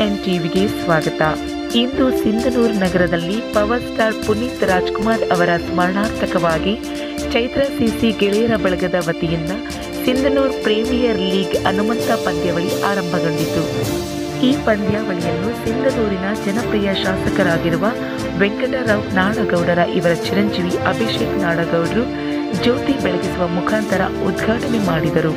N ಟಿವಿಗೆ ಸ್ವಾಗತ ಇಂದು ಸಿಂಧನೂರು ನಗರದಲ್ಲಿ ಪವರ್ ಸ್ಟಾರ್ ಪುನೀತ್ ರಾಜ್ಕುಮಾರ್ ಅವರ ಸ್ಮರಣಾರ್ಥಕವಾಗಿ ಚೈತ್ರ ಸಿಸಿ ಗೆಳೆಯರ ಬಳಗದ ವತಿಯಿಂದ ಸಿಂಧನೂರು ಪ್ರೀಮಿಯರ್ ಲೀಗ್ ಹನುಮಂತ ಪಂದ್ಯಾವಳಿ ಆರಂಭಗೊಂಡಿತು ಈ ಪಂದ್ಯಾವಳಿಯನ್ನು ಸಿಂಧನೂರಿನ ಜನಪ್ರಿಯ ಶಾಸಕರಾಗಿರುವ ವೆಂಕಟರಾವ್ ನಾಡಗೌಡರ ಇವರ ಚಿರಂಜೀವಿ ಅಭಿಷೇಕ್ ನಾಡಗೌಡರು ಜ್ಯೋತಿ ಬೆಳಗಿಸುವ ಮುಖಾಂತರ ಉದ್ಘಾಟನೆ ಮಾಡಿದರು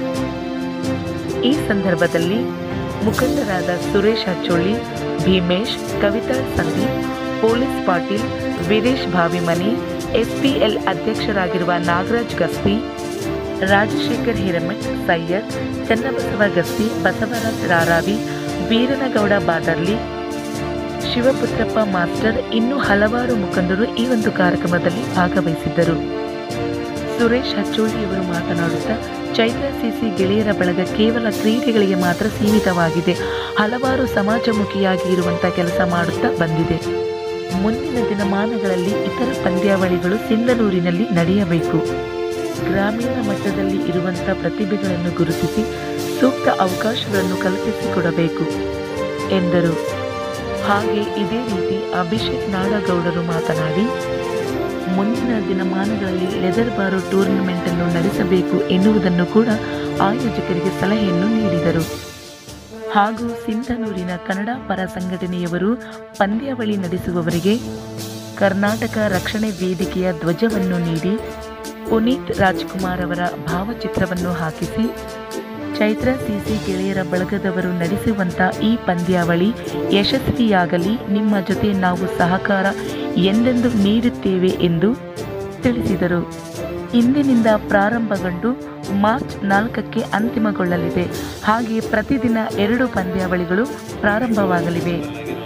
ಈ ಸಂದರ್ಭದಲ್ಲಿ ಮುಖಂಡರಾದ ಸುರೇಶ್ ಹಚ್ಚೊಳ್ಳಿ ಭೀಮೇಶ್ ಕವಿತಾ ಸಂದೀಪ್ ಪೊಲೀಸ್ ಪಾಟೀಲ್ ವೀರೇಶ್ ಭಾವಿಮನಿ ಎಸ್ಪಿಎಲ್ ಅಧ್ಯಕ್ಷರಾಗಿರುವ ನಾಗರಾಜ್ ಗಸ್ತಿ ರಾಜಶೇಖರ್ ಹಿರೇಮಠ್ ಸೈಯದ್ ಚನ್ನಬಸವ ಗಸ್ತಿ ಬಸವರಾಜ್ ರಾರಾವಿ ವೀರನಗೌಡ ಬಾದರ್ಲಿ ಶಿವಪುತ್ರಪ್ಪ ಮಾಸ್ಟರ್ ಇನ್ನೂ ಹಲವಾರು ಮುಖಂಡರು ಈ ಒಂದು ಕಾರ್ಯಕ್ರಮದಲ್ಲಿ ಭಾಗವಹಿಸಿದ್ದರು ಸುರೇಶ್ ಹಚ್ಚೋಳಿಯವರು ಮಾತನಾಡುತ್ತಾ ಚೈತ್ರ ಸಿಸಿ ಗೆಳೆಯರ ಬಳಗ ಕೇವಲ ಕ್ರೀಡೆಗಳಿಗೆ ಮಾತ್ರ ಸೀಮಿತವಾಗಿದೆ ಹಲವಾರು ಸಮಾಜಮುಖಿಯಾಗಿ ಇರುವಂಥ ಕೆಲಸ ಮಾಡುತ್ತಾ ಬಂದಿದೆ ಮುಂದಿನ ದಿನಮಾನಗಳಲ್ಲಿ ಇತರ ಪಂದ್ಯಾವಳಿಗಳು ಸಿಂಧನೂರಿನಲ್ಲಿ ನಡೆಯಬೇಕು ಗ್ರಾಮೀಣ ಮಟ್ಟದಲ್ಲಿ ಇರುವಂಥ ಪ್ರತಿಭೆಗಳನ್ನು ಗುರುತಿಸಿ ಸೂಕ್ತ ಅವಕಾಶಗಳನ್ನು ಕಲ್ಪಿಸಿಕೊಡಬೇಕು ಎಂದರು ಹಾಗೆ ಇದೇ ರೀತಿ ಅಭಿಷೇಕ್ ನಾಡಗೌಡರು ಮಾತನಾಡಿ ಮುಂದಿನ ದಿನಮಾನಗಳಲ್ಲಿ ಲೆದರ್ ಬಾರು ಟೂರ್ನಮೆಂಟ್ ಅನ್ನು ನಡೆಸಬೇಕು ಎನ್ನುವುದನ್ನು ಕೂಡ ಆಯೋಜಕರಿಗೆ ಸಲಹೆಯನ್ನು ನೀಡಿದರು ಹಾಗೂ ಸಿಂಧನೂರಿನ ಕನ್ನಡ ಪರ ಸಂಘಟನೆಯವರು ಪಂದ್ಯಾವಳಿ ನಡೆಸುವವರಿಗೆ ಕರ್ನಾಟಕ ರಕ್ಷಣೆ ವೇದಿಕೆಯ ಧ್ವಜವನ್ನು ನೀಡಿ ಪುನೀತ್ ರಾಜ್ಕುಮಾರ್ ಅವರ ಭಾವಚಿತ್ರವನ್ನು ಹಾಕಿಸಿ ಚೈತ್ರ ಸಿಸಿ ಗೆಳೆಯರ ಬಳಗದವರು ನಡೆಸುವಂತ ಈ ಪಂದ್ಯಾವಳಿ ಯಶಸ್ವಿಯಾಗಲಿ ನಿಮ್ಮ ಜೊತೆ ನಾವು ಸಹಕಾರ ಎಂದೆಂದು ನೀಡುತ್ತೇವೆ ಎಂದು ತಿಳಿಸಿದರು ಇಂದಿನಿಂದ ಪ್ರಾರಂಭಗೊಂಡು ಮಾರ್ಚ್ ನಾಲ್ಕಕ್ಕೆ ಅಂತಿಮಗೊಳ್ಳಲಿದೆ ಹಾಗೆ ಪ್ರತಿದಿನ ಎರಡು ಪಂದ್ಯಾವಳಿಗಳು ಪ್ರಾರಂಭವಾಗಲಿವೆ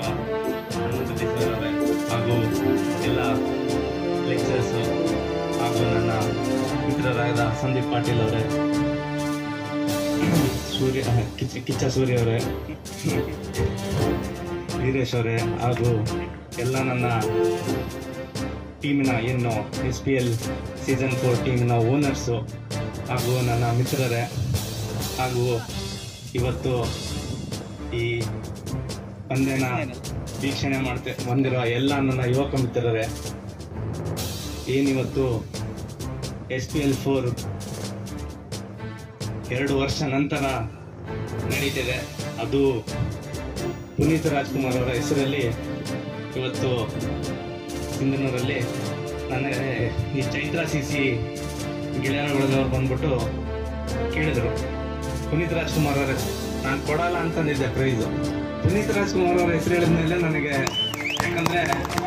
ಹಾಗೂ ಎಲ್ಲ ಲೆಕ್ಚರ್ಸ್ ಹಾಗೂ ನನ್ನ ಮಿತ್ರರಾದ ಸಂದೀಪ್ ಪಾಟೀಲ್ ಅವರೇ ಸೂರ್ಯ ಕಿಚ್ಚ ಕಿಚ್ಚ ಸೂರ್ಯ ಅವರೇ ವೀರೇಶ್ ಅವರೇ ಹಾಗೂ ಎಲ್ಲ ನನ್ನ ಟೀಮಿನ ಏನು S P L season four ಟೀಮಿನ ಓನರ್ಸು ಹಾಗೂ ನನ್ನ ಮಿತ್ರರೇ ಹಾಗೂ ಇವತ್ತು ಈ ಪಂದ್ಯನ ವೀಕ್ಷಣೆ ಮಾಡ್ತೆ ಬಂದಿರೋ ಎಲ್ಲ ನನ್ನ ಯುವಕ ಮಿತ್ರರೇ ಏನಿವತ್ತು ಎಸ್ ಪಿ ಎಲ್ ಫೋರ್ ಎರಡು ವರ್ಷ ನಂತರ ನಡೀತಿದೆ ಅದು ಪುನೀತ್ ರಾಜ್ಕುಮಾರ್ ಅವರ ಹೆಸರಲ್ಲಿ ಇವತ್ತು ಸಿಂಧನೂರಲ್ಲಿ ನನಗೆ ಈ ಚೈತ್ರ ಸಿ ಸಿ ಗೆಳೆಯರ ಬಳಗವ್ರು ಬಂದ್ಬಿಟ್ಟು ಕೇಳಿದ್ರು ಪುನೀತ್ ರಾಜ್ಕುಮಾರ್ ಅವರ ನಾನು ಕೊಡಲ್ಲ ಅಂತಂದಿದ್ದೆ ಪ್ರೈಸು ಪುನೀತ್ ರಾಜ್ಕುಮಾರ್ ಅವರ ಹೆಸರು ಹೇಳಿದ್ಮೇಲೆ ನನಗೆ ಯಾಕಂದ್ರೆ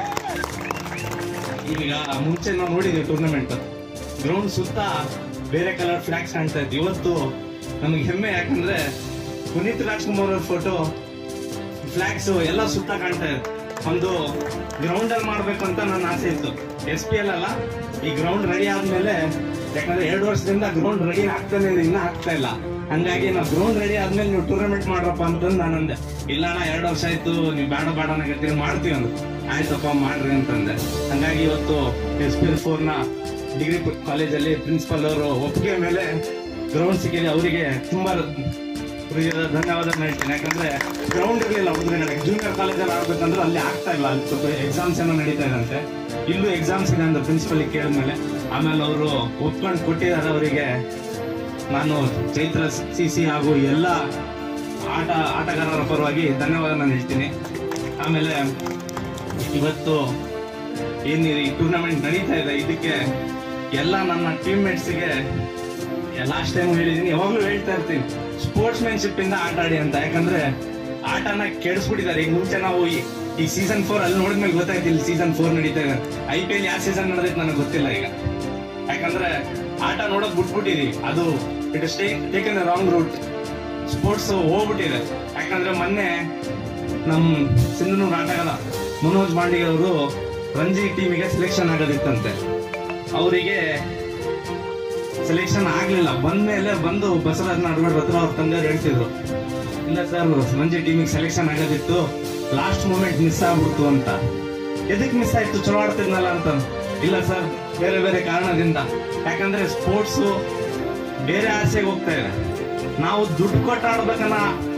ಈಗ ಮುಂಚೆ ನಾವು ನೋಡಿದ್ವಿ ಟೂರ್ನಮೆಂಟ್ ಗ್ರೌಂಡ್ ಸುತ್ತ ಬೇರೆ ಕಲರ್ ಫ್ಲಾಗ್ಸ್ ಕಾಣ್ತಾ ಇತ್ತು ಇವತ್ತು ನಮಗೆ ಹೆಮ್ಮೆ ಯಾಕಂದ್ರೆ ಪುನೀತ್ ರಾಜ್ಕುಮಾರ್ ಅವ್ರ ಫೋಟೋ ಫ್ಲಾಗ್ಸ್ ಎಲ್ಲ ಸುತ್ತ ಕಾಣ್ತಾ ಇದೆ ಒಂದು ಗ್ರೌಂಡ್ ಅಲ್ಲಿ ಮಾಡ್ಬೇಕು ಅಂತ ನನ್ನ ಆಸೆ ಇತ್ತು ಎಸ್ ಪಿ ಎಲ್ ಅಲ್ಲ ಈ ಗ್ರೌಂಡ್ ರೆಡಿ ಆದ್ಮೇಲೆ ಯಾಕಂದ್ರೆ ಎರಡು ವರ್ಷದಿಂದ ಗ್ರೌಂಡ್ ರೆಡಿ ಆಗ್ತಾನೆ ಇದೆ ಇನ್ನ ಆಗ್ತಾ ಇಲ್ಲ ಹಂಗಾಗಿ ನಾವು ಗ್ರೌಂಡ್ ರೆಡಿ ಆದ್ಮೇಲೆ ನೀವು ಟೂರ್ನಮೆಂಟ್ ಮಾಡ್ರಪ್ಪ ಅಂತಂದು ನಾನು ಅಂದೆ ಇಲ್ಲ ಅಣ್ಣ ಎರಡು ವರ್ಷ ಆಯ್ತು ನೀವು ಬೇಡ ಬೇಡ ಅನ್ನಕತ್ತೀರಿ ಮಾಡ್ತೀವಿ ಅಂದ್ರು ಆಯ್ತಪ್ಪ ಮಾಡ್ರಿ ಅಂತಂದೆ ಹಂಗಾಗಿ ಇವತ್ತು ಎಸ್ ಪಿ ಎಲ್ ಫೋರ್ ನ ಡಿಗ್ರಿ ಕಾಲೇಜಲ್ಲಿ ಪ್ರಿನ್ಸಿಪಲ್ ಅವರು ಒಪ್ಪಿಗೆ ಮೇಲೆ ಗ್ರೌಂಡ್ ಸಿಕ್ಕಿದೆ ಅವರಿಗೆ ತುಂಬಾ ಹೃದಯದ ಧನ್ಯವಾದ ಹೇಳ್ತೀನಿ ಯಾಕಂದ್ರೆ ಗ್ರೌಂಡ್ ಇರಲಿಲ್ಲ ಹುಡುಗರಿಗೆ ಜೂನಿಯರ್ ಕಾಲೇಜಲ್ಲಿ ಆಡ್ಬೇಕಂದ್ರೆ ಅಲ್ಲಿ ಆಗ್ತಾ ಇಲ್ಲ ಅಲ್ಲಿ ಸ್ವಲ್ಪ ಎಕ್ಸಾಮ್ಸ್ ಏನೋ ನಡೀತಾ ಇದಂತೆ ಇಲ್ಲೂ ಎಕ್ಸಾಮ್ಸ್ ಇದೆ ಅಂತ ಪ್ರಿನ್ಸಿಪಲ್ ಕೇಳಿದ್ಮೇಲೆ ಆಮೇಲೆ ಅವರು ಒಪ್ಕೊಂಡು ಕೊಟ್ಟಿದ್ದಾರೆ ಅವರಿಗೆ ನಾನು ಚೈತ್ರ ಸಿ ಸಿ ಹಾಗೂ ಎಲ್ಲ ಆಟ ಆಟಗಾರರ ಪರವಾಗಿ ಧನ್ಯವಾದ ನಾನು ಹೇಳ್ತೀನಿ ಆಮೇಲೆ ಇವತ್ತು ಏನು ಈ ಟೂರ್ನಮೆಂಟ್ ನಡೀತಾ ಇದೆ ಇದಕ್ಕೆ ಎಲ್ಲ ನನ್ನ ಟೀಮ್ ಮೇಟ್ಸ್ಗೆ ಲಾಸ್ಟ್ ಟೈಮ್ ಹೇಳಿದೀನಿ ಯಾವಾಗ್ಲೂ ಹೇಳ್ತಾ ಇರ್ತೀನಿ ಸ್ಪೋರ್ಟ್ಸ್ ಮ್ಯಾನ್ಶಿಪ್ ಇಂದ ಆಟ ಆಡಿ ಅಂತ ಯಾಕಂದ್ರೆ ಆಟನ ಕೆಡಿಸ್ಬಿಟ್ಟಿದ್ದಾರೆ ಈಗ ಮುಂಚೆ ನಾವು ಈ- ಈ ಸೀಸನ್ ಫೋರ್ ಅಲ್ಲಿ ನೋಡಿದ್ಮೇಲೆ ಗೊತ್ತಾಯ್ತು ಇಲ್ಲಿ ಸೀಸನ್ ಫೋರ್ ನಡೀತಾ ಇದೆ ಐ ಪಿ ಎಲ್ ಯಾವ ಸೀಸನ್ ನಡೆದೈತೆ ನನಗೆ ಗೊತ್ತಿಲ್ಲ ಈಗ ಯಾಕಂದ್ರೆ ಆಟ ನೋಡೋದ್ ಬಿಟ್ಬಿಟ್ಟಿದೀವಿ ಅದು it is taken the wrong route sports ಹೋಗ್ಬಿಟ್ಟಿದೆ ಯಾಕಂದ್ರೆ ಮೊನ್ನೆ ನಮ್ ಸಿಂಧನೂರು ಆಟಗಾರ ಮನೋಜ್ ಮಾಂಡಿಗೆ ಅವರು ರಂಜಿ ಟೀಮಿಗೆ ಸೆಲೆಕ್ಷನ್ ಆಗೋದಿತ್ತಂತೆ ಅವರಿಗೆ ಸೆಲೆಕ್ಷನ್ ಆಗ್ಲಿಲ್ಲ ಬಂದ್ಮೇಲೆ ಬಂದು ಬಸವರಾಜ್ ನಾಡಗೌಡ ಹತ್ರ ಅವ್ರ ತಂದೆಯವ್ರು ಹೇಳ್ತಿದ್ರು ಇಲ್ಲ ಸರ್ ರಂಜಿ ಟೀಮಿಗೆ ಸೆಲೆಕ್ಷನ್ ಆಗೋದಿತ್ತು ಲಾಸ್ಟ್ ಮೂಮೆಂಟ್ ಮಿಸ್ ಆಗ್ಬಿಡ್ತು ಅಂತ ಎದಕ್ ಮಿಸ್ ಆಯ್ತು ಚಲೋ ಆಡ್ತಿದ್ನಲ್ಲ ಅಂತ ಇಲ್ಲ ಸರ್ ಬೇರೆ ಬೇರೆ ಕಾರಣದಿಂದ ಯಾಕಂದ್ರೆ ಸ್ಪೋರ್ಟ್ಸ್ ಬೇರೆ ಆಸೆಗೆ ಹೋಗ್ತಾ ಇದೆ ನಾವು ದುಡ್ಡು ಕೊಟ್ಟು ಆಡ್ಬೇಕನ್ನ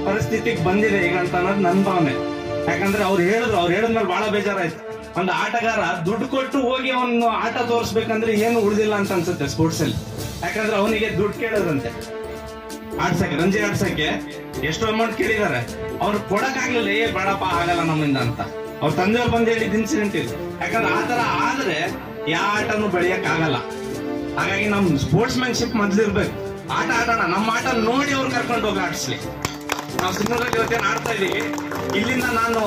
ಪರಿಸ್ಥಿತಿಗೆ ಬಂದಿದೆ ಈಗ ಅಂತ ಅನ್ನೋದು ನನ್ನ ಭಾವನೆ ಯಾಕಂದ್ರೆ ಅವ್ರು ಹೇಳಿದ್ರು ಅವ್ರು ಹೇಳಿದ್ಮೇಲೆ ಬಹಳ ಬೇಜಾರಾಯ್ತು ಒಂದು ಆಟಗಾರ ದುಡ್ಡು ಕೊಟ್ಟು ಹೋಗಿ ಅವನು ಆಟ ತೋರಿಸ್ಬೇಕಂದ್ರೆ ಏನು ಉಳಿದಿಲ್ಲ ಅಂತ ಅನ್ಸುತ್ತೆ ಸ್ಪೋರ್ಟ್ಸ್ ಅಲ್ಲಿ ಯಾಕಂದ್ರೆ ಅವನಿಗೆ ದುಡ್ಡು ಕೇಳೋದಂತೆ ಆಡ್ಸಕ್ಕೆ ರಂಜಿ ಆಡ್ಸಕ್ಕೆ ಎಷ್ಟು ಅಮೌಂಟ್ ಕೇಳಿದಾರೆ ಅವ್ರು ಕೊಡಕ್ ಆಗ್ಲಿಲ್ಲ ಏ ಬೇಡಪ್ಪ ಆಗಲ್ಲ ನಮ್ಮಿಂದ ಅಂತ ಅವ್ರ ತಂದೆಯವ್ರು ಬಂದು ಹೇಳಿದ ಇನ್ಸಿಡೆಂಟ್ ಇದು ಯಾಕಂದ್ರೆ ಆ ತರ ಆದ್ರೆ ಯಾವ ಆಟನು ಬೆಳೆಯಕ್ ಆಗಲ್ಲ ಹಾಗಾಗಿ ನಮ್ ಸ್ಪೋರ್ಟ್ಸ್ ಮ್ಯಾನ್ಶಿಪ್ ಮೊದ್ಲಿರ್ಬೇಕು ಆಟ ಆಡೋಣ ನಮ್ಮ ಆಟ ನೋಡಿ ಅವ್ರು ಕರ್ಕೊಂಡು ಹೋಗಿ ಆಡಿಸ್ಲಿ ನಾವು ಸಿಂಧೂರಲ್ಲಿ ಇವತ್ತೇನು ಆಡ್ತಾ ಇದೀವಿ ಇಲ್ಲಿಂದ ನಾನು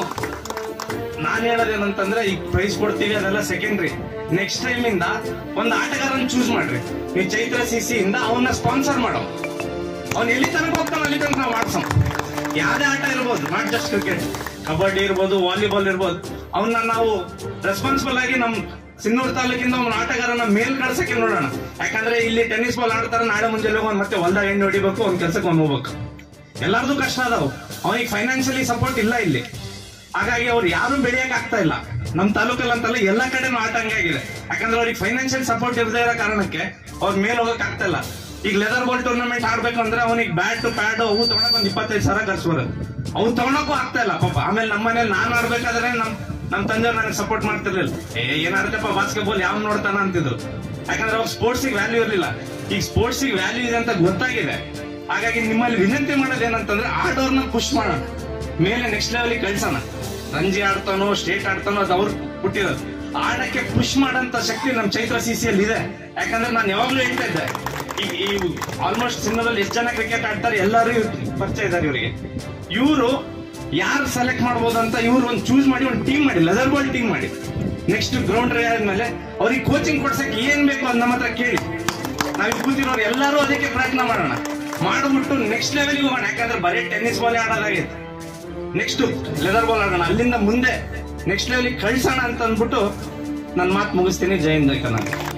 ನಾನ್ ಹೇಳೋದೇನಂತಂದ್ರೆ ಈಗ ಪ್ರೈಸ್ ಕೊಡ್ತೀವಿ ಅದೆಲ್ಲ ಸೆಕೆಂಡ್ರಿ ನೆಕ್ಸ್ಟ್ ಟೈಮ್ ಇಂದ ಒಂದು ಆಟಗಾರನ್ ಚೂಸ್ ಮಾಡ್ರಿ ನೀವು ಚೈತ್ರ ಸಿಸಿ ಇಂದ ಅವನ್ನ ಸ್ಪಾನ್ಸರ್ ಮಾಡೋ ಅವ್ನು ಎಲ್ಲಿ ತನಕ ಹೋಗ್ತಾನೆ ಅಲ್ಲಿ ತನಕ ನಾವು ಆಡ್ಸೋಣ ಯಾವ್ದೇ ಆಟ ಇರ್ಬೋದು ನಾಟ್ ಜಸ್ಟ್ ಕ್ರಿಕೆಟ್ ಕಬಡ್ಡಿ ಇರ್ಬೋದು ವಾಲಿಬಾಲ್ ಇರ್ಬೋದು ಅವನ್ನ ನಾವು ರೆಸ್ಪಾನ್ಸಿಬಲ್ ಆಗಿ ನಮ್ ಸಿನ್ನೂರು ತಾಲೂಕಿಂದ ಒಂದು ಆಟಗಾರನ ಮೇಲ್ ಕಳ್ಸಕ್ಕೆ ನೋಡೋಣ ಯಾಕಂದ್ರೆ ಇಲ್ಲಿ ಟೆನ್ನಿಸ್ ಬಾಲ್ ಆಡ್ತಾರೆ ನಾಳೆ ಮುಂಜಾನೆ ಹೋಗಿ ಮತ್ತೆ ಹೊಲ್ದಾಗ ಎಣ್ಣೆ ಹೊಡಿಬೇಕು ಒಂದ್ ಕೆಲ್ಸಕ್ಕೆ ಅವ್ನು ಹೋಗ್ಬೇಕು ಎಲ್ಲಾರ್ದು ಕಷ್ಟ ಅದಾವು ಅವನಿಗೆ ಫೈನಾನ್ಷಿಯಲಿ ಸಪೋರ್ಟ್ ಇಲ್ಲ ಇಲ್ಲಿ ಹಾಗಾಗಿ ಅವ್ರು ಯಾರು ಬೆಳೆಯಕ್ ಆಗ್ತಾ ಇಲ್ಲ ನಮ್ ತಾಲೂಕಲ್ಲಿ ಅಂತಲ್ಲ ಎಲ್ಲಾ ಕಡೆನೂ ಆಟ ಹಂಗೆ ಆಗಿದೆ ಯಾಕಂದ್ರೆ ಅವ್ರಿಗೆ ಫೈನಾನ್ಷಿಯಲ್ ಸಪೋರ್ಟ್ ಇರದೇ ಇರೋ ಕಾರಣಕ್ಕೆ ಅವ್ರ ಮೇಲೆ ಹೋಗಕ್ ಆಗ್ತಾ ಇಲ್ಲ ಈಗ ಲೆದರ್ ಬಾಲ್ ಟೂರ್ನಮೆಂಟ್ ಆಡ್ಬೇಕು ಅಂದ್ರೆ ಅವನಿಗೆ ಬ್ಯಾಟ್ ಪ್ಯಾಡ್ ಅವು ತಗೊಳಕ್ ಒಂದ್ ಇಪ್ಪತ್ತೈದು ಸಾವಿರ ಖರ್ಚು ಬರೋದು ಅವು ತಗೊಳಕ್ಕೂ ಆಗ್ತಾ ಇಲ್ಲ ಪಾಪ ಆಮೇಲೆ ನಮ್ಮ ಮನೇಲಿ ನಾನ್ ಆಡ್ಬೇಕಾದ್ರೆ ನಮ್ ನಮ್ ತಂದೆಯವ್ರು ನನಗೆ ಸಪೋರ್ಟ್ ಮಾಡ್ತಿರ್ಲಿಲ್ಲ ಏ ಏನಾಡ್ತಪ್ಪ ಬಾಸ್ಕೆಟ್ಬಾಲ್ ಯಾವ ನೋಡ್ತಾನ ಅಂತಿದ್ರು ಯಾಕಂದ್ರೆ ಅವ್ರು ಸ್ಪೋರ್ಟ್ಸ್ ವ್ಯಾಲ್ಯೂ ಇರ್ಲಿಲ್ಲ ಈಗ ಸ್ಪೋರ್ಟ್ಸ್ ವ್ಯಾಲ್ಯೂ ಇದೆ ಅಂತ ಗೊತ್ತಾಗಿದೆ ಹಾಗಾಗಿ ನಿಮ್ಮಲ್ಲಿ ವಿನಂತಿ ಮಾಡೋದು ಏನಂತಂದ್ರೆ ಆಡೋರ್ನ ಪುಷ್ ಮಾಡೋಣ ಮೇಲೆ ನೆಕ್ಸ್ಟ್ ಲೆವೆಲ್ ಕಳ್ಸೋಣ ರಂಜಿ ಆಡ್ತಾನೋ ಸ್ಟೇಟ್ ಆಡ್ತಾನೋ ಅದು ಅವ್ರು ಹುಟ್ಟಿರೋದು ಆಡಕ್ಕೆ ಪುಷ್ ಮಾಡಂತ ಶಕ್ತಿ ನಮ್ ಚೈತ್ರ ಸಿಸಿಯಲ್ಲಿ ಇದೆ ಯಾಕಂದ್ರೆ ನಾನು ಯಾವಾಗ್ಲೂ ಹೇಳ್ತಾ ಇದ್ದೆ ಈಗ ಈ ಆಲ್ಮೋಸ್ಟ್ ಸಿನಿಮಾದಲ್ಲಿ ಎಷ್ಟು ಜನ ಕ್ರಿಕೆಟ್ ಆಡ್ತಾರೆ ಎಲ್ಲರೂ ಇವ್ರ್ ಪರಿಚಯ ಇದ್ದಾರೆ ಇವರಿಗೆ ಇವರು ಯಾರು ಸೆಲೆಕ್ಟ್ ಮಾಡ್ಬೋದು ಅಂತ ಇವ್ರು ಒಂದು ಚೂಸ್ ಮಾಡಿ ಒಂದು ಟೀಮ್ ಮಾಡಿ ಲೆದರ್ ಬಾಲ್ ಟೀಮ್ ಮಾಡಿ ನೆಕ್ಸ್ಟ್ ಗ್ರೌಂಡ್ ರೇ ಆದ್ಮೇಲೆ ಅವ್ರಿಗೆ ಕೋಚಿಂಗ್ ಕೊಡ್ಸಕ್ಕೆ ಏನ್ ಬೇಕು ಅದು ನಮ್ಮ ಹತ್ರ ಕೇಳಿ ನಾವ್ ಕೂತಿರೋರು ಎಲ್ಲರೂ ಅದಕ್ಕೆ ಪ್ರಯತ್ನ ಮಾಡೋಣ ಮಾಡ್ಬಿಟ್ಟು ನೆಕ್ಸ್ಟ್ ಲೆವೆಲ್ಗೆ ಹೋಗೋಣ ಯಾಕಂದ್ರೆ ಬರೀ ಟೆನ್ನಿಸ್ ಬಾಲ್ ಆಡೋದಾಗೈತೆ ನೆಕ್ಸ್ಟ್ ಲೆದರ್ ಬಾಲ್ ಆಡೋಣ ಅಲ್ಲಿಂದ ಮುಂದೆ ನೆಕ್ಸ್ಟ್ ಲೆವೆಲ್ ಕಳ್ಸೋಣ ಅಂತ ಅಂದ್ಬಿಟ್ಟು ನನ್ನ ಮಾತು ಮುಗಿಸ್ತೀನಿ ಜೈ ಹಿಂದ್ ಕರ್ನಾಟಕ